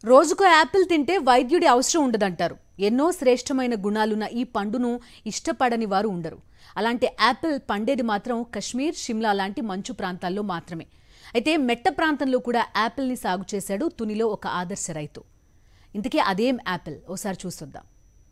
రోజుకో యాపిల్ తింటే వైద్యుడి అవసరం ఉండదంటారు ఎన్నో శ్రేష్టమైన గుణాలున్న ఈ పండును ఇష్టపడని వారు ఉండరు అలాంటి యాపిల్ పండేది మాత్రం కశ్మీర్ షిమ్లా లాంటి మంచు ప్రాంతాల్లో మాత్రమే అయితే మెట్ట ప్రాంతంలో కూడా యాపిల్ని సాగు చేశాడు తునిలో ఒక ఆదర్శ రైతు ఇంతకీ అదేం యాపిల్ ఓసారి చూసొద్దాం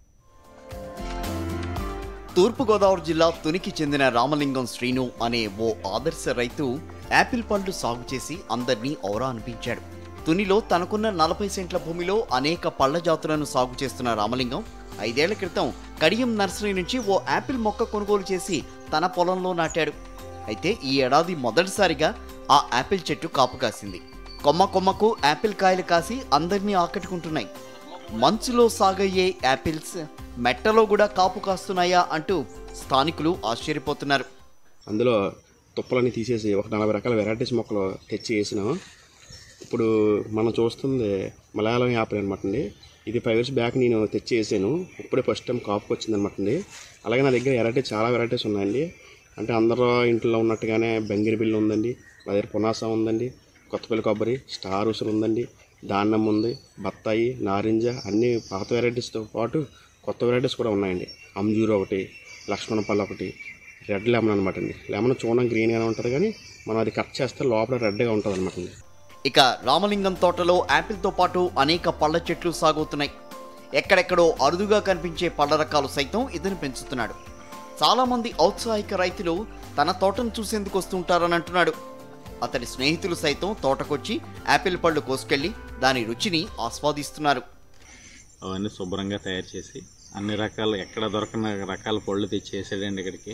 తూర్పుగోదావరి జిల్లా తునికి చెందిన రామలింగం శ్రీను అనే ఓ ఆదర్శ రైతు యాపిల్ పండ్లు సాగు చేసి అందరినీ ఔరా అనిపించాడు తునిలో తనకున్న నలభై సెంట్ల భూమిలో అనేక పళ్ల జాతులను సాగు చేస్తున్న రామలింగం ఐదేళ్ల క్రితం కడియం నర్సరీ నుంచి ఓ యాపిల్ మొక్క కొనుగోలు చేసి తన పొలంలో నాటాడు అయితే ఈ ఏడాది మొదటిసారిగా ఆ యాపిల్ చెట్టు కాపు కాసింది కొమ్మ కొమ్మకు యాపిల్ కాయలు కాసి అందరినీ ఆకట్టుకుంటున్నాయి మంచులో సాగయ్యే యాపిల్స్ మెట్టలో కూడా కాపు కాస్తున్నాయా అంటూ స్థానికులు ఆశ్చర్యపోతున్నారు అందులో తుప్పలన్నీ తీసేసి ఒక నలభై రకాల వెరైటీస్ మొక్కలు తెచ్చి వేసినాం ఇప్పుడు మనం చూస్తుంది మలయాళం యాపిల్ అనమాట అండి ఇది ఫైవ్ ఇయర్స్ బ్యాక్ నేను తెచ్చి వేసాను ఇప్పుడే ఫస్ట్ టైం కాపుకి వచ్చింది అనమాట అండి అలాగే నా దగ్గర వెరైటీ చాలా వెరైటీస్ ఉన్నాయండి అంటే అందరూ ఇంట్లో ఉన్నట్టుగానే బెంగిరిబిల్లి ఉందండి నా దగ్గర పునాస ఉందండి కొత్తపల్లి కొబ్బరి స్టార్ ఉసురు ఉందండి దాన్నం ఉంది బత్తాయి నారింజ అన్ని పాత వెరైటీస్తో పాటు కొత్త వెరైటీస్ కూడా ఉన్నాయండి అంజూరు ఒకటి లక్ష్మణ పళ్ళు ఒకటి రెడ్ లెమన్ అనమాట అండి లెమన్ చూడడం గ్రీన్గానే ఉంటుంది కానీ మనం అది కట్ చేస్తే లోపల రెడ్గా ఉంటుంది అనమాట అండి ఇక రామలింగం తోటలో యాపిల్తో పాటు అనేక పళ్ళ చెట్లు సాగుతున్నాయి ఎక్కడెక్కడో అరుదుగా కనిపించే పళ్ళ రకాలు సైతం ఇతను పెంచుతున్నాడు చాలామంది ఔత్సాహిక రైతులు తన తోటను చూసేందుకు వస్తుంటారని అంటున్నాడు అతడి స్నేహితులు సైతం తోటకొచ్చి యాపిల్ పళ్ళు కోసుకెళ్లి దాని రుచిని ఆస్వాదిస్తున్నారు అవన్నీ శుభ్రంగా తయారు చేసి అన్ని రకాల ఎక్కడ దొరకని రకాల పళ్ళు తెచ్చి వేసాడండి ఇక్కడికి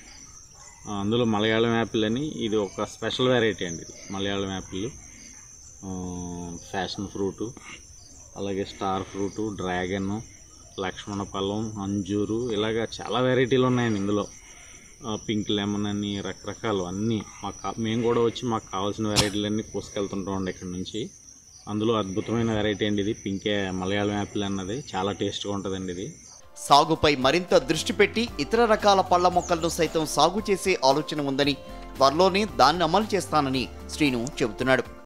ఆ, అందులో మలయాళం యాపిల్ అని ఇది ఒక స్పెషల్ వెరైటీ అండి ఇది మలయాళం యాపిల్ ఆ, ఫ్యాషన్ ఫ్రూటు అలాగే స్టార్ ఫ్రూటు డ్రాగన్ లక్ష్మణ ఫలం అంజూరు ఇలాగ చాలా వెరైటీలు ఉన్నాయండి ఇందులో ఆ, పింక్ లెమన్ అని రకరకాలు అన్నీ మాకు కా- మేము కూడా వచ్చి మాకు కావాల్సిన వెరైటీలన్నీ కోసుకెళ్తుంటామండి ఇక్కడ నుంచి అందులో అద్భుతమైన వెరైటీ అండి ఇది పింకే మలయాళం యాపిల్ అన్నది చాలా టేస్ట్గా ఉంటుందండి ఇది సాగుపై మరింత దృష్టి పెట్టి ఇతర రకాల పళ్ళ మొక్కలను సైతం సాగు చేసే ఆలోచన ఉందని త్వరలోనే దాన్ని అమలు చేస్తానని శ్రీను చెబుతున్నాడు